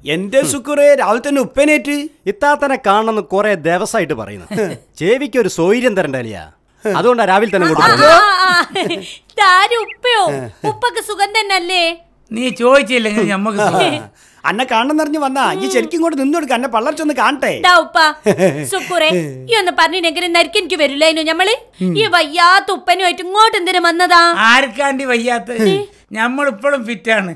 എന്റെ സുക്കുറെ രാവിലെ തന്നെ ഉപ്പനേറ്റ് ഇത്താത്തനെ കാണണമെന്ന് കുറെ ദിവസമായിട്ട് പറയുന്നു ചേവിക്ക് ഒരു സൗകര്യം തരണ്ട അലിയാ അതുകൊണ്ടാ രാവിലെ തന്നെ കൊടുക്കുന്നത് ഇതാരും ഉപ്പയോ ഉപ്പക്ക് സുഖം തന്നെയല്ലേ നീ ചോദിച്ചില്ലെങ്കിൽ ഞമ്മക്ക് സുഖം. അന്നെ കാണണമെന്നറിഞ്ഞ് വന്നാ ഈ ശരിക്കും ഇങ്ങോട്ട് നിന്ന് കൊടുക്ക എന്നെ പള്ളർച്ചൊന്ന് കാണട്ടെ ഇതാ ഉപ്പ സുക്കുറെ ഈ ഒന്ന് പറഞ്ഞിട്ടെങ്കിലും നരിക്ക് എനിക്ക് വരില്ലായിരുന്നു ഞമ്മള് ഈ വയ്യാത്ത ഉപ്പനുമായിട്ട് ഇങ്ങോട്ട് എന്തിനു വന്നതാ ആർക്കാണ്ടി വയ്യാത്ത ഞമ്മളിപ്പോഴും ഫിറ്റാണ്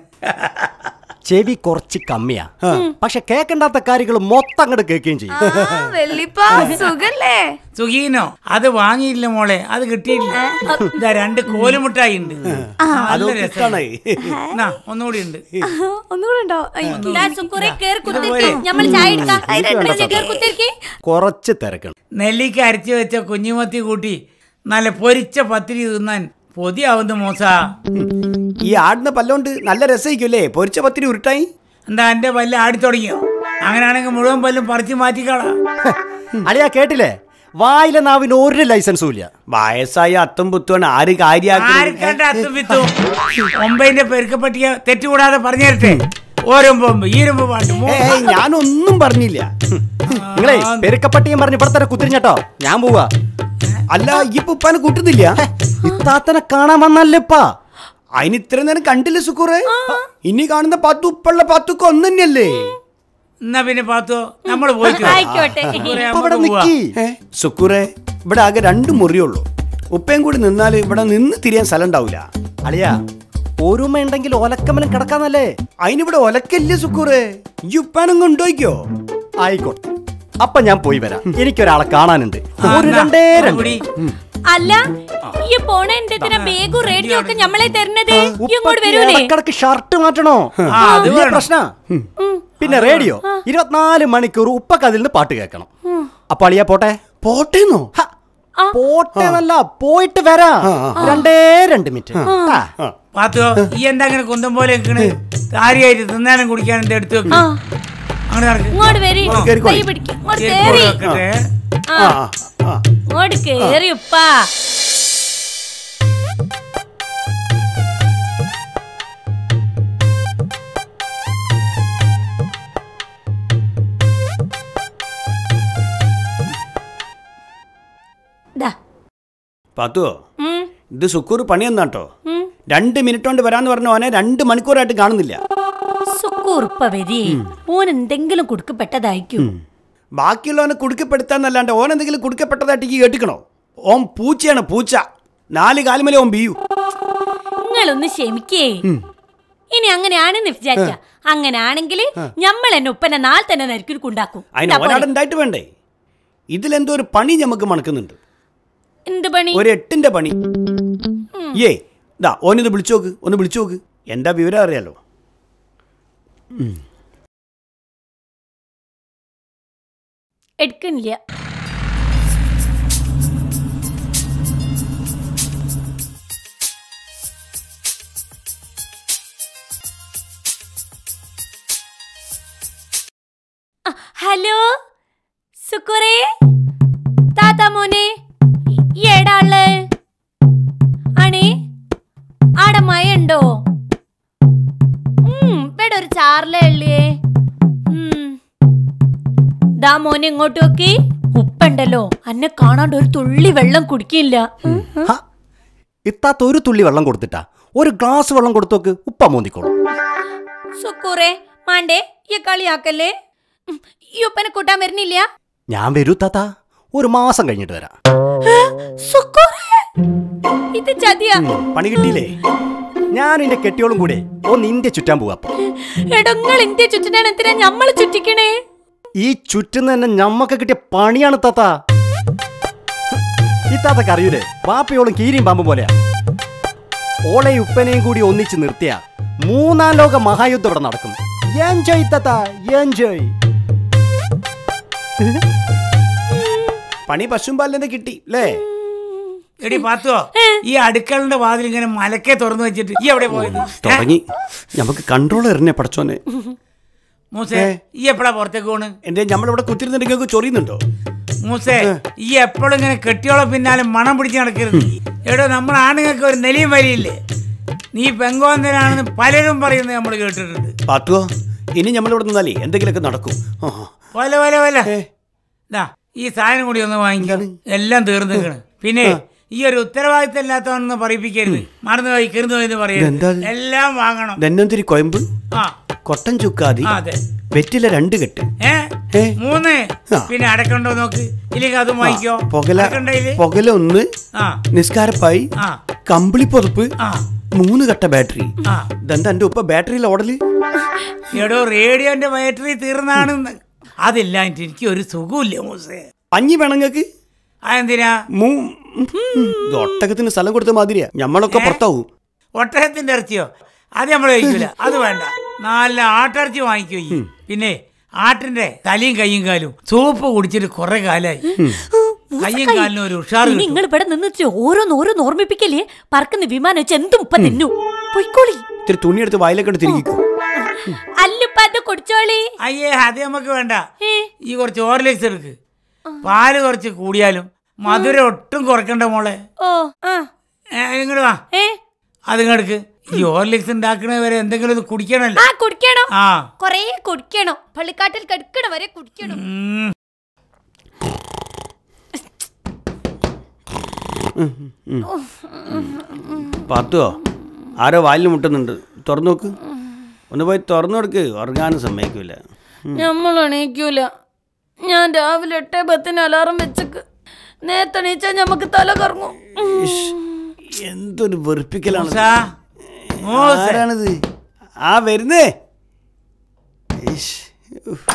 ചെവി കുറച്ച് കമ്മിയാ പക്ഷെ കേൾക്കണ്ടാത്ത കാര്യങ്ങൾ മൊത്തം അങ്ങോട്ട് കേൾക്കുകയും ചെയ്യും വെള്ളിപ്പ സുഖല്ലേ സുഖീനോ അത് വാങ്ങിയില്ല മോളെ അത് കിട്ടിയില്ല ഇതാ രണ്ട് കോലുമുട്ടായി ഉണ്ട് അത് നല്ല ഇഷ്ടാണ്. രസമാണ്. നാ, ഒന്നുകൂടി ഉണ്ട് ഒന്നുകൂടെ ഉണ്ടോ ഇതാ സുക്കുറെ കേറി കുത്തിരിക്ക് ഞമ്മള് ചായ എടുക്കാം മെല്ലെ കേറി കുത്തിരിക്ക് കുറച്ച് തിരക്കണം നെല്ലിക്ക അരച്ചു വെച്ച കുഞ്ഞുമത്തി കൂട്ടി നല്ല പൊരിച്ച പത്തിരി തിന്നാൻ പൊതിയാവുന്ന മോസ ഈ ആടുന്ന പല്ലോണ്ട് നല്ല രസമായിരിക്കുമല്ലേ പൊരിച്ച പത്തിരി ഉരുട്ടായി എന്താ എന്റെ പല്ല് ആടി തുടങ്ങിയോ അങ്ങനെയാണെങ്കിൽ മുഴുവൻ പല്ലും പറിച്ച് മാറ്റിക്കളാ അളിയാ കേട്ടില്ലേ വായിലെ നാവിന് ഒരു ലൈസൻസും ഇല്ല വയസ്സായ അത്തും പുത്തുമാണ് ആര് കാര്യാക്കി ആർക്കണ്ട അത്തും വിത്തും ഒമ്പതിന്റെ പെരുക്കപ്പട്ടിക തെറ്റുകൂടാതെ പറഞ്ഞു തരട്ടെ ഓരൊമ്പൊമ്പ് ഈരമ്പ് പാട്ട് മൂ- ഞാനൊന്നും പറഞ്ഞില്ല നിങ്ങളെ പെരുക്കപ്പട്ടിയും പറഞ്ഞ് ഇവിടെ തന്നെ കുത്തിരിഞ്ഞട്ടോ ഞാൻ പോവാ അല്ല ഈ ഉപ്പാനെ കൂട്ടുന്നില്ല ഇത്താത്തനെ കാണാൻ വന്നല്ലേപ്പാ അതിന് ഇത്ര നേരം കണ്ടില്ല സുക്കൂറെ ഇനി കാണുന്ന പത്ത് ഉപ്പുള്ള പത്തൊക്കെ ഒന്ന് തന്നെയല്ലേ എന്നാ പിന്നെ പാത്തോ നമ്മള് പോയിട്ട് വരാം. ആയിക്കോട്ടെ സുക്കൂറെ, ഇപ്പൊ ഇവിടെ നമുക്ക് പോവാം. നിക്കി സുക്കൂറെ ഇവിടെ ആകെ രണ്ട് മുറിയുള്ളൂ ഉപ്പയും കൂടി നിന്നാൽ ഇവിടെ നിന്ന് തിരിയാൻ സ്ഥലം ഉണ്ടാവില്ല അളിയാ ഒരുമ ഉണ്ടെങ്കിൽ ഒലക്കമലും കിടക്കാന്നല്ലേ അതിനിവിടെ ഒലക്കല്ലേ സുക്കൂറെ ഈ ഉപ്പാനും കൊണ്ടുപോയിക്കോ ആയിക്കോട്ടെ അപ്പൊ ഞാൻ പോയി വരാം എനിക്കൊരാളെ കാണാനുണ്ട് ആ, ഒരു എന്നാ, രണ്ടേ രണ്ട് കൂടി. അല്ല ഈ പോണ എന്തിനാ ബേഗും റേഡിയോ ഒക്കെ ഞമ്മളെ തരണത് ഈ ഇങ്ങോട്ട് ഉപ്പക്ക് വരൂലേ ഇടക്കിടക്ക് ഷർട്ട് മാറ്റണോ ആ, അത് വലിയ വേണം. പ്രശ്ന പിന്നെ റേഡിയോ ഇരുപത്തിനാല് മണിക്കൂർ ഉപ്പക്ക് അതിൽ നിന്ന് പാട്ട് കേൾക്കണം അപ്പൊ അളിയാ പോട്ടെ പോട്ടേന്നോ ഹ, പോട്ടെ എന്നല്ല പോയിട്ട് വരാം രണ്ടേ രണ്ട് മിനിറ്റ് ആ. പാത്തോ ഈ എന്താ അങ്ങനെ കുന്തം പോലെ നിൽക്കണ് കാര്യമായിട്ട് തിന്നാനും കുടിക്കാനും എന്താ എടുത്തു വെക്ക് അങ്ങനെ നടക്ക്. ഇങ്ങോട്ട് വരി കേറിക്കോളി. കൈ പിടിക്ക് ഇങ്ങോട്ട് കേറി കേറി വെക്കട്ടെ. ആ ആ ആ ഇങ്ങോട്ട് കേറി ഉപ്പാ ദാ. പത്തുവോ ഉം, ഇത് സുക്കൂർ പണി എന്നാട്ടോ ഉം. രണ്ട് മിനിറ്റ് കൊണ്ട് വരാന്ന് പറഞ്ഞ ഓനെ രണ്ട് മണിക്കൂറായിട്ട് കാണുന്നില്ല സുക്കൂർപ്പ വരി ഓൻ എന്തെങ്കിലും കുടുക്കപ്പെട്ടതായിരിക്കും ബാക്കിയുള്ളവനെ കുടുക്കപ്പെടുത്താന്നല്ലാണ്ട് ഓൻ എന്തെങ്കിലും കുടുക്കപ്പെട്ടതായിട്ട് ഈ കേട്ടിക്കണോ ഓൻ പൂച്ചയാണ് പൂച്ച നാല് കാലുമല്ലേ ഓൻ ബിയു നിങ്ങളൊന്ന് ക്ഷമിക്കേ ഇനി അങ്ങനെയാണെന്ന് വിചാരിച്ച അങ്ങനെയാണെങ്കിൽ ഞമ്മൾ എന്നെ ഉപ്പനെ നാളെ തന്നെ നരിക്കുണ്ടാക്കും അതിന് ഒരാടെ ഉണ്ടായിട്ട് വേണ്ടേ ഇതിലെന്തോ ഒരു പണി നമുക്ക് മണക്കുന്നുണ്ട് എന്ത് പണി ഒരു എട്ടിന്റെ പണി ഏ ദാ ഓനിത് വിളിച്ചു നോക്ക് ഒന്ന് വിളിച്ചു നോക്ക് എന്താ വിവരം അറിയാലോ എടുക്കണില്ല ആ, ഹലോ സുക്കുറേ താത്ത മോനെ ഈ ഏടാ ഉള്ളേ ആണേ ആടെ മഴ ഉണ്ടോ ഉം, ഇവിടെ ഒരു ചാറിലേ ഉള്ളേ ഉം ദാ മോനെ ഇങ്ങോട്ട് നോക്കി ഉപ്പുണ്ടല്ലോ അന്നെ കാണാണ്ട് ഒരു തുള്ളി വെള്ളം കുടിക്കില്ല ഹ, ഇത്താത്ത ഒരു തുള്ളി വെള്ളം കൊടുത്തിട്ടാ ഒരു ഗ്ലാസ് വെള്ളം കൊടുത്തോക്ക് ഉപ്പ മോന്തിക്കോളും സുക്കൂറെ മാണ്ടേ ഈ കളിയാക്കല്ലേ ഉം, ഈ ഉപ്പനെ കൂട്ടാൻ വരുന്നില്ല ഞാൻ വരൂ താത്ത ഒരു മാസം കഴിഞ്ഞിട്ട് വരാം സുക്കൂറെ ഇത് ചതിയാ പണി കിട്ടിയില്ലേ ഞാൻ എന്റെ കെട്ടിയോളും കൂടെ ഒന്ന് ഇന്ത്യ ചുറ്റാൻ പോവാ അപ്പൊ എടങ്ങൾ ഇന്ത്യ ചുറ്റിനാണ് എന്തിനാ ഞമ്മള് ചുറ്റിക്കണേ ഈ ചുറ്റുന്ന തന്നെ ഞമ്മക്ക് കിട്ടിയ പണിയാണ് താത്ത ഈ താത്തക്ക് അറിയൂലേ ബാപ്പയോളും കീരിയും പാമ്പും പോലെയാ ഓളെയും ഉപ്പനെയും കൂടി ഒന്നിച്ച് നിർത്തിയ മൂന്നാം ലോക മഹായുദ്ധം ഇവിടെ നടക്കും എൻജോയ് താത്ത എൻജോയ് പണി പശും പാലിന്റെ കിട്ടി അല്ലേ എടി പാത്തോ ഈ അടുക്കളന്റെ വാതിൽ ഇങ്ങനെ മലക്കെ തുറന്നു വെച്ചിട്ട് ഈ എവിടെ പോയത് തുടങ്ങി നമുക്ക് കൺട്രോൾ എറിഞ്ഞ പടച്ചോനെ മൂസേ ഈ എപ്പോഴാ പുറത്തേക്ക് പോണ് എന്റെ നമ്മളിവിടെ കുത്തിരുന്നിട്ട് ചൊറിയുന്നുണ്ടോ മൂസേ ഈ എപ്പോഴും ഇങ്ങനെ കെട്ടിയോളം പിന്നാലെ മണം പിടിച്ച് നടക്കരുത് എടോ നമ്മൾ ആണുങ്ങൾക്ക് ഒരു നെലിയും വലിയില്ലേ നീ പെങ്കോന്തനാണെന്ന് പലരും പറയുന്നത് നമ്മൾ കേട്ടിട്ടുണ്ട് പാത്തുവോ ഇനി നമ്മളിവിടെ നിന്നാലേ എന്തെങ്കിലുമൊക്കെ നടക്കും ആ. വല വല വല ഏ, ദാ ഈ സാധനം കൂടി ഒന്ന് വാങ്ങിക്കണം എല്ലാം തീർന്നു നിൽക്കണം പിന്നെ ഈ ഒരു ഉത്തരവാദിത്തം ഇല്ലാത്തവണെന്ന് പറയിപ്പിക്കരുത് മറന്നു പോയി കിറന്നു പോയി എന്ന് ഇതെന്താ പറയരുത് ഇത്? എല്ലാം വാങ്ങണം ധന്വന്തിരി കൊയമ്പ് ആ കൊട്ടൻ ചുക്കാതി ആ, അതെ വെറ്റില രണ്ട് കെട്ട് ഏ ഏ? മൂന്ന് ആ. പിന്നെ അടക്കണ്ടോ നോക്ക് ഇല്ലെങ്കിൽ അതും വാങ്ങിക്കോ പുകല അടക്കണ്ടയില്? പുകല ഒന്ന് ആ നിസ്കാരപ്പായി ആ കമ്പിളി പുതപ്പ് ആ മൂന്ന് കട്ട ബാറ്ററി ആ ഇതെന്താ എന്റെ ഉപ്പ ബാറ്ററിയിൽ ഓടല് എടോ റേഡിയോന്റെ ബാറ്ററി തീർന്നാണ് അതില്ല എനിക്ക് ഒരു സുഖമില്ല മൂസേ പഞ്ഞി വേണങ്ങക്ക് അതെന്തിനാ മൂ ഇത് ഒട്ടകത്തിന് സ്ഥലം കൊടുത്ത മാതിരിയാ ഞമ്മളൊക്കെ പുറത്താവും ഒട്ടകത്തിന്റെ ഇറച്ചിയോ അത് നമ്മൾ കഴിക്കൂല അത് വേണ്ട നല്ല ആട്ടിറച്ചി വാങ്ങിക്കോ ഈ. പിന്നെ ആട്ടിന്റെ തലയും കയ്യും കാലും സൂപ്പ് കുടിച്ചിട്ട് കുറെ കാലായി കയ്യും കാലിനും ഒരു ഉഷാർ കിട്ടും. നിങ്ങൾ ഇവിടെ നിന്ന് ഓരോന്ന് ഓരോന്ന് ഓർമ്മിപ്പിക്കല്ലേ പറക്കുന്ന വിമാനം വെച്ച് എന്തും ഉപ്പ തിന്നു പൊയ്ക്കോളി ഇത്തിരി തുണിയെടുത്ത് വായിലൊക്കെ എടുത്ത് തിരിക്കും അല്ലുപ്പ അത് കുടിച്ചോളി അയ്യേ അത് നമുക്ക് വേണ്ട ഏ, ഈ കുറച്ച് ഓർലിക്സ് എടുക്ക് പാല് കുറച്ച് കൂടിയാലും മധുരം ഒട്ടും കുറക്കണ്ട മോളെ ഓ ആ ഏ, ഇങ്ങോട്ട് വാ ഏ അത് എടുക്ക് ഈ ഓർലിക്സ് ഉണ്ടാക്കണ വരെ എന്തെങ്കിലും ഇത് കുടിക്കണല്ലോ ആ കുടിക്കണം ആ കൊറേ കുടിക്കണം പള്ളിക്കാട്ടിൽ കടുക്കണ വരെ കുടിക്കണം ഉം. പത്തുവോ ആരോ വാലിൽ മുട്ടുന്നുണ്ട് തുറന്നു നോക്ക് ഒന്ന് പോയി തുറന്നു കൊടുക്ക് ഉറങ്ങാനും സമ്മതിക്കൂല നമ്മൾ എണീക്കൂല ഞാൻ രാവിലെ എട്ടേ പത്തിന് അലാറം വെച്ചക്ക് നേരത്തെ എണീച്ചാ നമുക്ക് തല കറങ്ങും ഇഷ്, എന്തൊരു വെറുപ്പിക്കലാണ് മൂസാ, മൂസ. ആരാണിത് ആ വരുന്നേ ഇഷ്, ഉഫ്.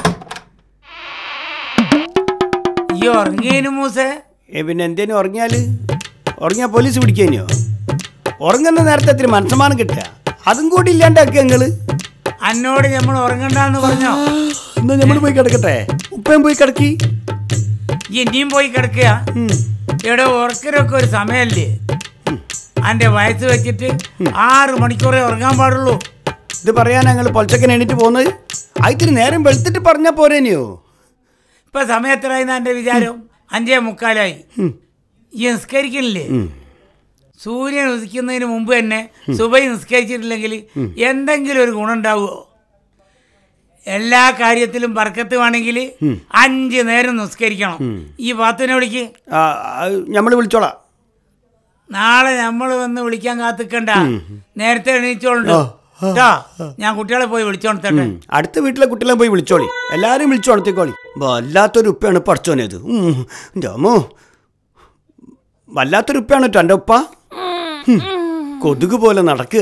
ഈ ഉറങ്ങിയതിന് മൂസേ ഏ പിന്നെ എന്തേനും ഉറങ്ങിയാല് ഉറങ്ങിയാ പോലീസ് പിടിക്കാനോ ഉറങ്ങുന്ന നേരത്തെ ഇത്തിരി മനസ്സമാനം കിട്ടുക അതും കൂടി ഇല്ലാണ്ടാക്കുക നിങ്ങള് അന്നോട് നമ്മൾ ഉറങ്ങണ്ടെന്ന് പറഞ്ഞോ എന്നാ നമ്മൾ പോയി കിടക്കട്ടെ ഉപ്പയും പോയി കിടക്കി ഈ ഇനിയും പോയി കിടക്കുക ഇവിടെ ഉറക്കരൊക്കെ ഒരു സമയമല്ലേ അന്റെ വയസ്സ് വെച്ചിട്ട് ആറ് മണിക്കൂറേ ഉറങ്ങാൻ പാടുള്ളൂ ഇത് പറയാൻ ഞങ്ങൾ പൊലച്ചക്കൻ എണീറ്റ് പോകുന്നത് അതിന് നേരം വെളുത്തിട്ട് പറഞ്ഞാ പോരേനെയോ ഇപ്പൊ സമയത്തിലായി എന്റെ വിചാരം അഞ്ചേ മുക്കാലായി ഈ നിസ്കരിക്കണില്ലേ സൂര്യൻ ഉദിക്കുന്നതിന് മുമ്പ് തന്നെ സുബൈ നിസ്കരിച്ചിട്ടില്ലെങ്കിൽ എന്തെങ്കിലും ഒരു ഗുണം ഉണ്ടാവുമോ എല്ലാ കാര്യത്തിലും ബർക്കത്ത് വേണമെങ്കിൽ അഞ്ച് നേരം നിസ്കരിക്കണം ഈ പാത്തുവിനെ വിളിക്ക് നമ്മൾ വിളിച്ചോളാം നാളെ നമ്മൾ വന്ന് വിളിക്കാൻ കാത്തിക്കണ്ട നേരത്തെ എണീച്ചോളുണ്ട് കേട്ടോ ഞാൻ കുട്ടികളെ പോയി വിളിച്ചോണത്തട്ടെ ഉം. അടുത്ത വീട്ടിലെ കുട്ടികളെ പോയി വിളിച്ചോളി എല്ലാരും വിളിച്ചു ഉണർത്തിക്കോളി വല്ലാത്തൊരു ഉപ്പയാണ് പഠിച്ചോനത് അമ്മോ വല്ലാത്തൊരു ഉപ്പയാണ് കേട്ടോ എൻ്റെ ഉപ്പ ഉം. കൊതുക് പോലെ നടക്കുക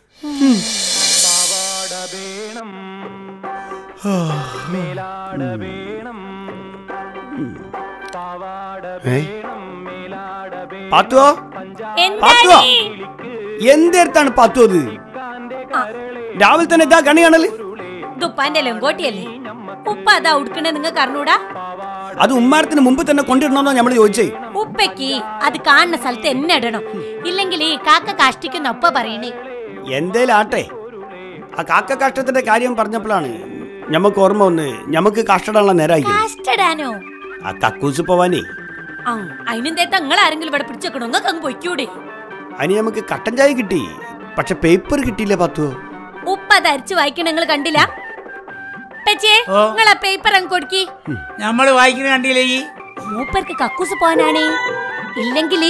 ഏ? പാത്തുവോ പാത്തുവോ എന്തേർത്താണ് പാത്തു അത് രാവിലെ തന്നെ ഇതാ കണി കാണല് ദുപ്പാന്റെ ലങ്കോട്ടിയല്ലേ ഉപ്പ അതാ ഉടുക്കണേ നിങ്ങൾക്ക് അറിഞ്ഞൂടാ അത് ഉമ്മാരത്തിന് മുമ്പ് തന്നെ കൊണ്ടിടണമെന്നാ നമ്മൾ ചോദിച്ചേ ഉപ്പയ്ക്ക് അത് കാണുന്ന സ്ഥലത്ത് എന്നെ ഇടണം ഇല്ലെങ്കിൽ ഈ കാക്ക കാഷ്ടിക്കുന്ന ഉപ്പ പറയണേ എന്തേലും ആട്ടെ ആ കാക്ക കാഷ്ടത്തിന്റെ കാര്യം പറഞ്ഞപ്പോഴാണ് ഞമ്മക്ക് ഓർമ്മ വന്ന് ഞമ്മക്ക് കാഷ്ടടാനുള്ള നേരമായി കാഷ്ടടാനോ ആ കക്കൂസ് പോവാനേ ആ അതിനെന്തേത്ത നിങ്ങൾ ആരെങ്കിലും ഇവിടെ പിടിച്ചേക്കണോ നിങ്ങൾക്ക് അങ്ങ് പൊയ്ക്കൂടെ അതിന് നമുക്ക് കട്ടൻ ചായ കിട്ടി പക്ഷെ പേപ്പർ കിട്ടിയില്ല പത്തുവോ ഉപ്പ അത് അരിച്ചു വായിക്കണ നിങ്ങൾ കണ്ടില്ല പച്ചേ ഓ. നിങ്ങൾ ആ പേപ്പർ അങ്ങ് കൊടുക്കി നമ്മൾ വായിക്കുന്ന കണ്ടില്ലേ ഈ മൂപ്പർക്ക് കക്കൂസ് പോകാനാണേ ഇല്ലെങ്കിൽ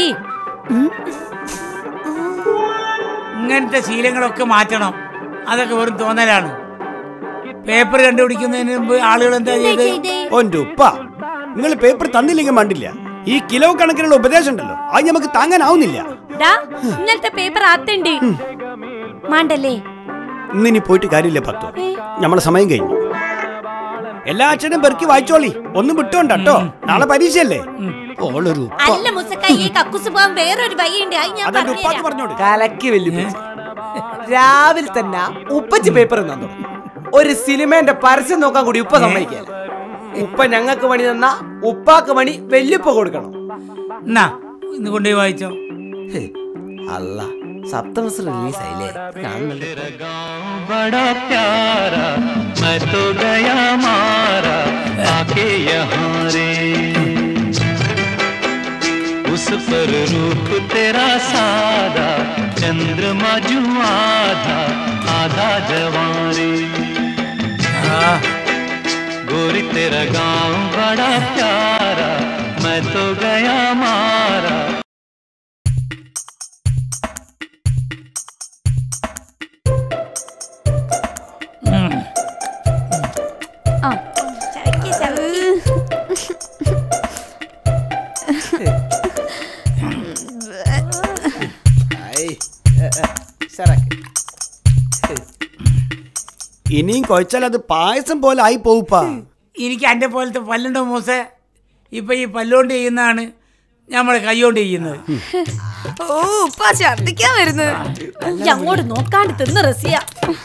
ഇങ്ങനത്തെ ശീലങ്ങളൊക്കെ മാറ്റണം അതൊക്കെ വെറും തോന്നലാണ് പേപ്പർ കണ്ടുപിടിക്കുന്നതിന് മുമ്പ് ആളുകൾ എന്താ ചെയ്ത് ഓൻ്റെ ഉപ്പ നിങ്ങൾ പേപ്പർ തന്നില്ലെങ്കിൽ മണ്ടില്ല ഈ കിലോ കണക്കിനുള്ള ഉപദേശം ഉണ്ടല്ലോ അത് നമുക്ക് താങ്ങാനാവുന്നില്ല ഇന്നലത്തെ പേപ്പർ ആത്തണ്ട് മാണ്ടല്ലേ ഇന്നിനി പോയിട്ട് കാര്യമില്ല പത്തു നമ്മളെ സമയം കഴിഞ്ഞു എല്ലാ അച്ഛനും പെറുക്കി വായിച്ചോളി ഒന്നും വിട്ടോണ്ടോ നാളെ പരീക്ഷയല്ലേ ഓളൊരു ഉപ്പ അല്ല മുസക്ക ഈ കക്കൂസ് പോകാൻ വേറൊരു വഴിയുണ്ട് അത് ഞാൻ അതെന്റെ ഉപ്പാക്ക് പറഞ്ഞുതരാം പറഞ്ഞോട് കലക്കി വെല്ലുവിളി രാവിലെ തന്നെ ഉപ്പച്ചി പേപ്പർ തന്നു ഒരു സിനിമേന്റെ പരസ്യം നോക്കാൻ കൂടി ഉപ്പ സമ്മതിക്കാൻ ഉപ്പ ഞങ്ങൾക്ക് പണി തന്ന ഉപ്പാക്ക് പണി വെല്ലുപ്പ കൊടുക്കണം എന്നാ ഇന്ന് കൊണ്ടുപോയി വായിച്ചോ ഹേ, അല്ല സപ്തമസ് റിലീസ് ആയില്ലേ കാണുന്നുണ്ട് बड़ा प्यारा मैं तो गया मारा आके यहाँ रे उस पर रूप तेरा सादा चंद्रमा जू आधा आधा जवारे गोरी तेरा गांव बड़ा प्यारा मैं तो गया मारा ഇനിയും കുഴച്ചാൽ അത് പായസം പോലെ ആയി പോവുപ്പാ എനിക്ക് എൻ്റെ പോലത്തെ പല്ലുണ്ടോ മൂസേ ഇപ്പൊ ഈ പല്ലുകൊണ്ട് ചെയ്യുന്നതാണ് നമ്മൾ കൈകൊണ്ട് ചെയ്യുന്നത് ഓ ഉപ്പ ഛർദിക്കാൻ വരുന്നത് ഈ അങ്ങോട്ട് നോക്കാണ്ട് തിന്ന് റസിയ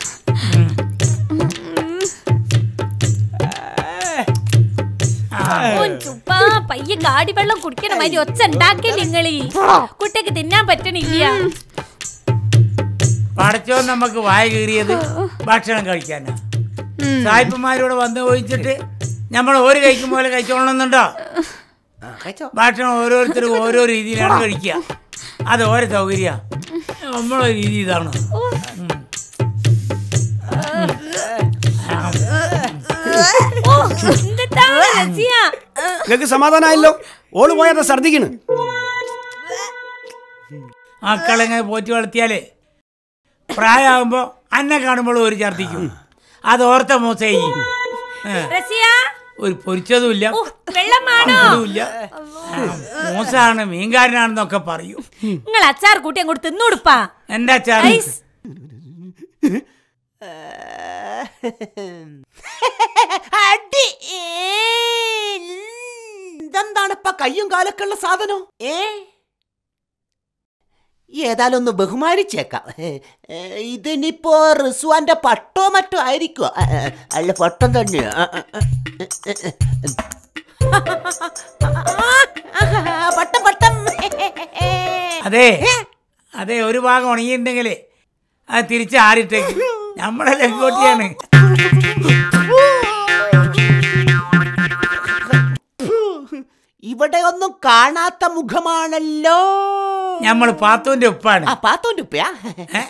ഓൻ ചുപ്പാ പയ്യെ കാടി വെള്ളം കുടിക്കണ മാതിരി ഒച്ച ഉണ്ടാക്കില്ല നിങ്ങളീ കുട്ടിക്ക് തിന്നാൻ പറ്റണില്ല പടച്ചോ നമുക്ക് വായ കീറിയത് ഭക്ഷണം കഴിക്കാനാ സായിപ്പന്മാരോട് വന്ന് ഒഴിച്ചിട്ട് നമ്മൾ ഒരു കഴിക്കും പോലെ കഴിച്ചോളണമെന്നുണ്ടോ ഭക്ഷണം ഓരോരുത്തരും ഓരോ രീതിയിലാണ് കഴിക്കുക അത് ഓരോ സൗകര്യ നമ്മളെ രീതി ഇതാണ് ഓ എന്തെത്താ റസിയ നിങ്ങൾക്ക് സമാധാനമായല്ലോ ഓള് പോയാ ഛർദിക്കണ് മക്കളെങ്ങനെ പോറ്റി വളർത്തിയാലേ പ്രായമാകുമ്പോൾ അന്നെ കാണുമ്പോൾ ഒരു ഛർദിക്കും അത് ഓർത്ത മൂസേ റസിയ ഒരു പൊരിച്ചതുമില്ല ഓ വെള്ളമാണോ അതുമില്ല മൂസാണ് മീൻകാരനാണെന്നൊക്കെ പറയൂ നിങ്ങൾ അച്ചാർ കൂട്ടി അങ്ങോട്ട് തിന്നുകൊടുപ്പാ എന്താ ചാറി ഐസ്. അടി ഇതെന്താണ് ഇപ്പൊ കയ്യും കാലൊക്കെ ഉള്ള സാധനം ഏ ഏതായാലും ഒന്ന് ബഹുമാനിച്ചേക്കാം ഏ, ഇതിനിപ്പോ റിസ്വാന്റെ പട്ടോ മറ്റോ ആയിരിക്കുമോ ആ, ആ, അല്ല പട്ടം തന്നെയോ ആ, ആ, ആ. ആ, പട്ടം പട്ടം അതെ അതെ ഒരു ഭാഗം ഉണങ്ങിയിട്ടുണ്ടെങ്കിലേ അത് തിരിച്ച് ആറിട്ടേക്ക് നമ്മളെ ലങ്കോട്ടിയാണ് ഇവിടെ ഒന്നും കാണാത്ത മുഖമാണല്ലോ നമ്മൾ പാത്തുവിന്റെ ഉപ്പാണ് ആ പാത്തോന്റെ ഉപ്പയാ ഏ?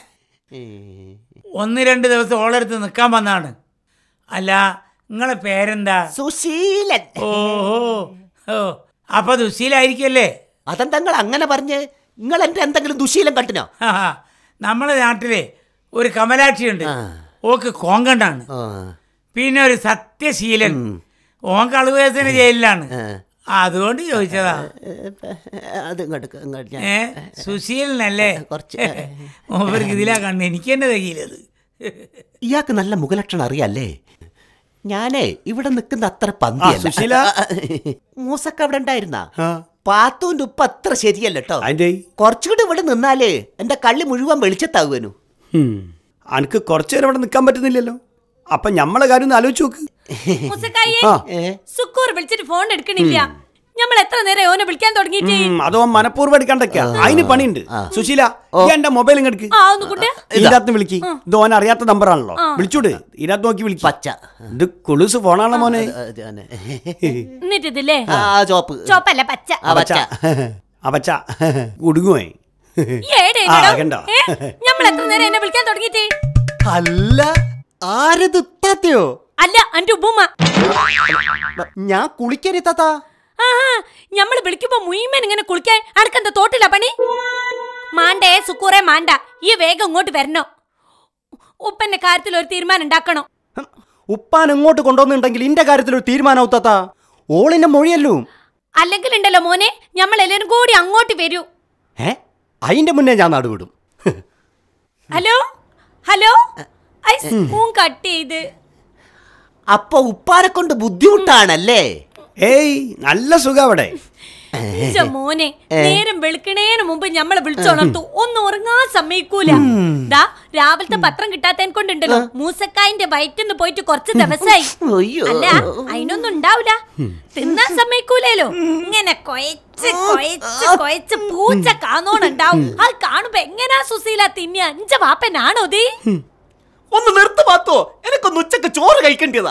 ഒന്ന് രണ്ട് ദിവസം ഓളെടുത്ത് നിൽക്കാൻ വന്നാണ് അല്ല നിങ്ങളെ പേരെന്താ സുശീലൻ ഓഹോ ഓ അപ്പൊ ദുശീലായിരിക്കല്ലേ അതെന്താ അങ്ങനെ പറഞ്ഞ് നിങ്ങൾ എന്റെ എന്തെങ്കിലും ദുശീലം കട്ടിനോ ആഹാ. നമ്മളെ നാട്ടിലെ ഒരു കമലാക്ഷി ഉണ്ട് ആ. ഓക്ക് കോങ്കണ്ടാണ് ആ, പിന്നെ ഒരു സത്യശീലൻ ഉം. ഓൻ കളുവേസന ജയിലിലാണ് ആ. അതുകൊണ്ട് ചോദിച്ചതാ അത് ഇങ്ങോട്ട് ഇങ്ങോട്ട് ഞാൻ ഏ സുശീലനല്ലേ കുറച്ച്. ഓവർക്ക് ഇതിലാ കണ്ണ് എനിക്ക് തന്നെ തകയിലത് ഇയാൾക്ക് നല്ല മുഖലക്ഷണം അറിയാല്ലേ ഞാനേ ഇവിടെ നിൽക്കുന്ന അത്ര ആ, പന്തിയല്ല സുശീല. മൂസക്ക അവിടെ ഉണ്ടായിരുന്ന ആ പാത്തൂന്റെ ഉപ്പ് അത്ര ശരിയല്ല കേട്ടോ അതിന്റെ കുറച്ചുകൂടി ഇവിടെ നിന്നാലേ എന്റെ കള്ളി മുഴുവൻ വെളിച്ചത്താകുവനു അനക്ക് കുറച്ചു നേരം ഇവിടെ നിൽക്കാൻ പറ്റുന്നില്ലല്ലോ അപ്പൊ ഞമ്മളെ കാര്യം ഒന്ന് ആലോചിച്ച് നോക്ക് മുസക്കായെ ആ ഏ സുക്കൂർ വിളിച്ചിട്ട് ഫോൺ എടുക്കണില്ല നമ്മൾ എത്ര നേരം ഓനെ വിളിക്കാൻ തുടങ്ങിയിട്ട് ഉം, അതോ മനഃപൂർവ്വം എടുക്കാണ്ടൊക്കെ അതിന് പണിയുണ്ട് സുശീല ഈ എന്റെ മൊബൈൽ ഇങ്ങെടുക്ക് ആ ഒന്ന് കൂട്ടെ ഇതിനകത്ത് വിളിക്ക് ഇത് ഓൻ അറിയാത്ത നമ്പറാണല്ലോ വിളിച്ചൂട് ഇതിനകത്ത് നോക്കി വിളിക്ക് പച്ച ഇത് കുളുസ് ഫോണാണല്ലോ മോനെ അത് തന്നെ. എന്നിട്ട് ഇതില്ലേ ആ ചോപ്പ് ചോപ്പല്ല പച്ച ആ പച്ച അവച്ച കുടുങ്ങുവേ ഈ ഏടെ ആ, ഇടടോ? കണ്ടോ? ഏ? നമ്മൾ എത്ര നേരം എന്നെ വിളിക്കാൻ തുടങ്ങിയിട്ട് അല്ല ആരത് ഇത്താത്തയോ അല്ല അന്റെ ഉപ്പുമ്മ ഞാൻ കുളിക്കരി താത്ത ആഹാ ഞമ്മള് വിളിക്കുമ്പോ മുയിമൻ ഇങ്ങനെ കുളിക്കാൻ അനക്കെന്താ തോട്ടില്ല പണി മാണ്ടേ സുക്കൂറെ മാണ്ട ഈ വേഗം ഇങ്ങോട്ട് വരണോ ഉപ്പന്റെ കാര്യത്തിൽ ഒരു തീരുമാനം ഉണ്ടാക്കണോ ഉപ്പാൻ ഇങ്ങോട്ട് കൊണ്ടുവന്നിട്ടുണ്ടെങ്കിൽ ഇന്റെ കാര്യത്തിൽ ഒരു തീരുമാനമാവും താത്ത ഓളിന്റെ മൊഴിയല്ലോ അല്ലെങ്കിൽ ഉണ്ടല്ലോ മോനെ ഞമ്മൾ എല്ലാരും കൂടി അങ്ങോട്ട് വരൂ ഏ അതിന്റെ മുന്നേ ഞാൻ നാടുവിടും ഹലോ ഹലോ ഐ സ്പൂൺ കട്ട് ചെയ്ത് അപ്പൊ ഉപ്പാനെ കൊണ്ട് ബുദ്ധിമുട്ടാണല്ലേ ഏയ് നല്ല സുഖം അവിടെ ഇഞ്ച മോനെ നേരം വെളുക്കണേന് മുമ്പ് ഞമ്മളെ വിളിച്ചുണർത്തു ഒന്നും ഉറങ്ങാൻ സമ്മതിക്കൂല ദാ രാവിലത്തെ പത്രം കിട്ടാത്തതിനെ കൊണ്ടുണ്ടല്ലോ മൂസക്കായിന്റെ വയറ്റിന്ന് പോയിട്ട് കുറച്ച് ദിവസമായി അയ്യോ അല്ല അതിനൊന്നും ഉണ്ടാവൂല തിന്നാൻ സമ്മതിക്കൂലല്ലോ ഇങ്ങനെ കൊയച്ച് കൊയച്ച് കൊയച്ച് പൂച്ച കാണോണുണ്ടാവും അത് കാണുമ്പോ എങ്ങനാ സുശീല തിന്നിയ അഞ്ച വാപ്പനാണോ ദീ ഒന്ന് നിർത്ത് പാത്തോ എനിക്കൊന്ന് ഉച്ചക്ക് ചോറ് കഴിക്കേണ്ടതാ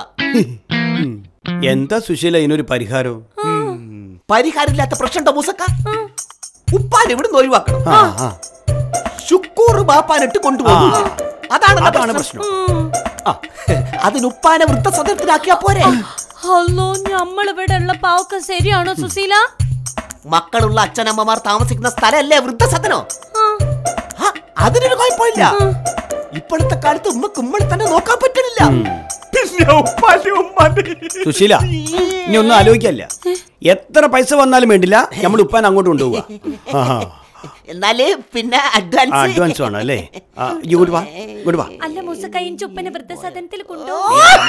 എന്താ സുശീല ഇതിനൊരു പരിഹാരം പരിഹാരമില്ലാത്ത പ്രശ്നമുണ്ടോ മൂസക്ക ഉപ്പാൻ ഇവിടുന്ന് ഒഴിവാക്കണം ആ, ആ. ശുക്കൂർ ബാപ്പാനിട്ട് കൊണ്ടുപോകും ആ. അതാണ് അതാണ് പ്രശ്നം പ്രശ്നം ആ, അതിന് ഉപ്പാനെ വൃദ്ധസദനത്തിലാക്കിയാ പോരെ അല്ലോ നമ്മളിവിടെ ഉള്ള പാവക്ക ശരിയാണോ സുശീല മക്കളുള്ള അച്ഛനമ്മമാർ താമസിക്കുന്ന സ്ഥലമല്ലേ വൃദ്ധസദനോ ആ, ആ, അതിനൊരു കുഴപ്പമില്ല ഇപ്പോഴത്തെ കാലത്ത് ഉമ്മക്ക് ഉമ്മളെ തന്നെ നോക്കാൻ പറ്റണില്ല പിന്നെ ഉപ്പാന്റെ ഉമ്മാന്റെ സുശീല ഇനി ഒന്നും ആലോചിക്കല്ല എത്ര പൈസ വന്നാലും വേണ്ടില്ല നമ്മൾ ഉപ്പാൻ അങ്ങോട്ട് കൊണ്ടുപോവുക ആഹാ. എന്നാല് പിന്നെ ആ, അഡ്വാൻസ് അഡ്വാൻസ് വേണം അല്ലേ ആ, ഇയ്യ് ഇങ്ങോട്ട് വാ ഇങ്ങോട്ട് വാ അല്ല മൂസക്കായും ചുപ്പനെ വൃദ്ധസദനത്തിൽ കൊണ്ടോ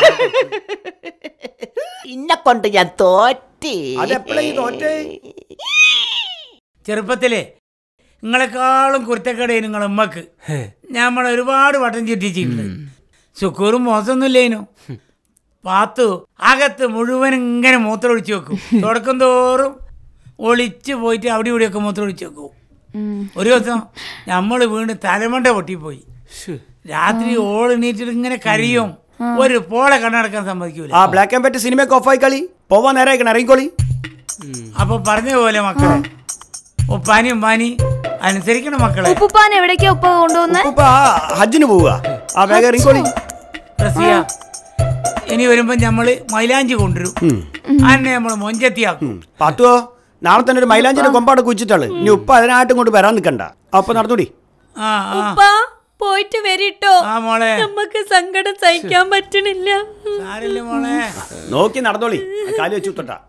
ഇന്നെ കൊണ്ട് ഞാൻ തോറ്റി അതെപ്പോഴാ ഈ തോറ്റേ? ചെറുപ്പത്തിലെ നിങ്ങളെക്കാളും കുരുത്തക്കടയും നിങ്ങളെ ഉമ്മക്ക് നമ്മൾ ഒരുപാട് വട്ടം ചുറ്റിച്ചിട്ടുണ്ട് ശുക്കൂറും മോശമൊന്നുമില്ലേനു പാത്തു അകത്ത് മുഴുവൻ ഇങ്ങനെ മൂത്രം ഒഴിച്ചു വെക്കും തുടക്കം തോറും ഒളിച്ച് പോയിട്ട് അവിടെ ഇവിടെയൊക്കെ മൂത്രം ഒഴിച്ചു വെക്കും ഒരു ദിവസം നമ്മൾ വീണ് തലമണ്ട പൊട്ടിപ്പോയി രാത്രി ഓളെണീറ്റിട്ട് ഇങ്ങനെ കരിയും ഒരു പോളെ കണ്ണടക്കാൻ സമ്മതിക്കൂല ആ ബ്ലാക്ക് ആൻഡ് വൈറ്റ് സിനിമയൊക്കെ ഓഫായി കളി പോവാൻ നേരം ഇറങ്ങിക്കോളി അപ്പൊ പറഞ്ഞ പോലെ മക്കളെ ഉപ്പാനി ഉമ്മാനി അനുസരിക്കണം മക്കളെ ഉപ്പുപ്പാൻ എവിടേക്കാ ഉപ്പ കൊണ്ടുവന്നേ ഉപ്പ ഹജ്ജിന് പോവുക ആ വേഗം ഇറങ്ങിക്കോളി റസിയ ഇനി വരുമ്പോ നമ്മള് മൈലാഞ്ചി കൊണ്ടുവരും അന്നെ നമ്മൾ മൊഞ്ചത്തിയാക്കും പാത്തുവോ നാളെ തന്നെ ഒരു മൈലാഞ്ചിന്റെ കൊമ്പാട് കുച്ചിട്ടാള് ഇനി ഉപ്പ അതിനായിട്ടും കൊണ്ട് വരാൻ നിൽക്കണ്ട അപ്പൊ നടന്നൂടി ആ ആ ഉപ്പ പോയിട്ട് വരിട്ടോ ആ മോളെ നമുക്ക് സങ്കടം സഹിക്കാൻ പറ്റണില്ല ആരില്ല മോളെ നോക്കി നടന്നോളി ആ കാല് വെച്ച് കുത്തട്ടാ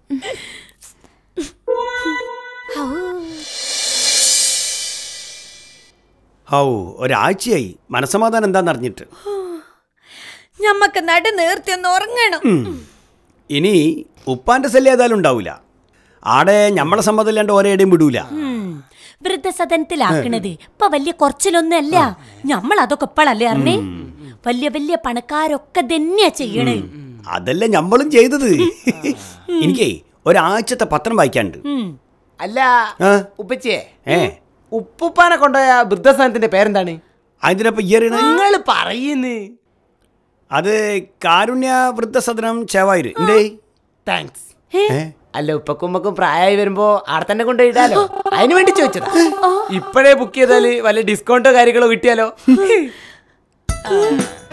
ഹൗ ഒരാഴ്ചയായി മനസമാധാനം എന്താന്ന് അറിഞ്ഞിട്ട് ഞമ്മക്ക് നട നേർത്തി ഒന്ന് ഉറങ്ങണം ഇനി ഉപ്പാന്റെ ശല്യം ഏതായാലും ഉണ്ടാവൂല ആടെ ഞമ്മളെ സമ്മതമില്ലാണ്ട് ഓരേടെയും വിടൂല ഉം. വൃദ്ധസദനത്തിലാക്കണത് ഇപ്പൊ വലിയ കുറച്ചിലൊന്നല്ല ഞമ്മൾ അതൊക്കെ ഇപ്പളല്ലേ അറിഞ്ഞേ വലിയ വലിയ പണക്കാരൊക്കെ തന്നെയാ ചെയ്യണേ അതല്ല ഞമ്മളും ചെയ്തത് എനിക്കേ ഒരാഴ്ചത്തെ പത്രം വായിക്കാണ്ട് ഉം. അല്ല ആ? ഉപ്പച്ചിയെ ഏ ഉപ്പുപ്പാനെ കൊണ്ടുപോയ വൃദ്ധസ്ഥാനത്തിന്റെ പേരെന്താണ് അതിനപ്പോ ഇയറിയണ നിങ്ങൾ പറയുന്നു അത് കാരുണ്യ വൃദ്ധസദനം ചേവായൂര് എന്തേ താങ്ക്സ് ഏ? അല്ല ഉപ്പക്കും ഉമ്മക്കും പ്രായമായി വരുമ്പോ അവിടെ തന്നെ കൊണ്ടുപോയിടാലോ അതിന് വേണ്ടി ചോദിച്ചതാ ഇപ്പോഴേ ബുക്ക് ചെയ്താല് വല്ല ഡിസ്കൗണ്ടോ കാര്യങ്ങളോ കിട്ടിയാലോ ആ.